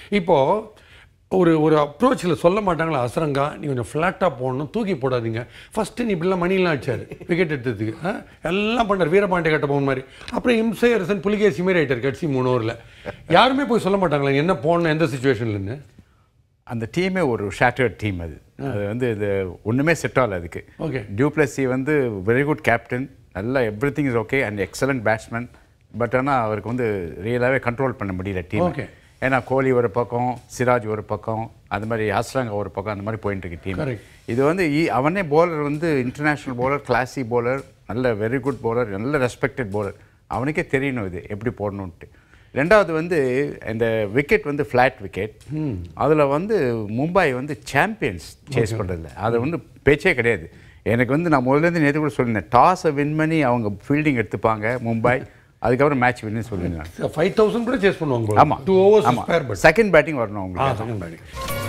இப்போது ஒரு ஒரு அப்ரோச்சில் சொல்ல மாட்டாங்களா அசரங்கா நீ கொஞ்சம் ஃப்ளாட்டாக போடணும் தூக்கி போடாதீங்க ஃபஸ்ட்டு நீ இப்படிலாம் மணிலாம் அடிச்சார் விக்கெட் எடுத்ததுக்கு ஆ? எல்லாம் பண்ணார் வீரபாண்டிய கட்டபொம்மன் மாதிரி அப்புறம் இம்சை அரசன் புலிகேசி மாரி ஆயிட்டார் கட்சி மூணு ஓவரில் யாருமே போய் சொல்ல மாட்டாங்களா என்ன போடணும் எந்த சுச்சுவேஷன்லன்னு அந்த டீமே ஒரு ஷேட்டர்ட் டீம் அது அது வந்து இது ஒன்றுமே செட் ஆகல அதுக்கு ஓகே டியூப்ளசி வந்து வெரி குட் கேப்டன் நல்லா everything is okay and excellent batsman but ஆனால் அவருக்கு வந்து ரியலாகவே கண்ட்ரோல் பண்ண முடியல டீம் Okay. ஏன்னா கோலி ஒரு பக்கம் சிராஜ் ஒரு பக்கம் அது மாதிரி ஆஸ்ராங்கா ஒரு பக்கம் அந்த மாதிரி போயிட்டு இருக்கு டீம் Correct. இது வந்து ஈ- அவனே bowler வந்து இன்டர்நேஷ்னல் bowler கிளாசி bowler நல்ல வெரி குட் bowler நல்ல ரெஸ்பெக்டட் bowler அவனுக்கே தெரியணும் இது எப்படி போடணுன்ட்டு ரெண்டாவது வந்து இந்த விக்கெட் வந்து ஃப்ளாட் விக்கெட் அதில் வந்து மும்பை வந்து சாம்பியன்ஸ் சேஸ் பண்ணுறதில்ல அது வந்து பேச்சே கிடையாது எனக்கு வந்து நான் முதல்லேருந்து நேற்று கூட சொல்லியிருந்தேன் டாஸை வின் பண்ணி அவங்க ஃபீல்டிங் எடுத்துப்பாங்க மும்பை அதுக்கப்புறம் மேட்ச் வின்னு சொல்லியிருந்தேன் ஃபைவ் தௌசண்ட் கூட சேஸ் பண்ணுவாங்க ஆமாம் டூ ஓவர்ஸ் ஆமாம் ஸ்பேர் பட் செகண்ட் பேட்டிங் வரணும் ஆ அவங்களுக்கு செகண்ட் பேட்டிங்